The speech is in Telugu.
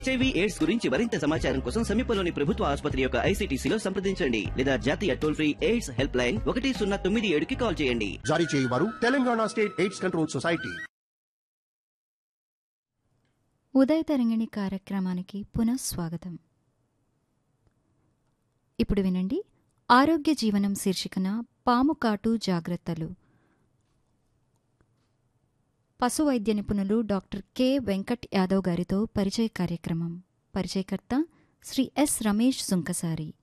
హెచ్ఐవి ఎయిడ్స్ గురించి మరింత సమాచారం కోసం సమీపంలోని ప్రభుత్వ ఆసుపత్రి యొక్క ఐసీటీసీలో సంప్రదించండి లేదా జాతీయ toll free AIDS helpline ఒకటి సున్నా తొమ్మిది ఏడుకి కాల్ చేయండి జారీ చేయవారు Telangana state AIDS control society Udaya Tarangini కార్యక్రమానికి పునఃస్వాగతం ఇప్పుడు వినండి ఆరోగ్య జీవనం శీర్షికన పాము కాటు జాగ్రత్తలు పశు వైద్య నిపుణులు డాక్టర్ కె వెంకట్ యాదవ్ గారితో పరిచయ కార్యక్రమం పరిచయకర్త శ్రీ ఎస్ రమేష్ సుంకసారి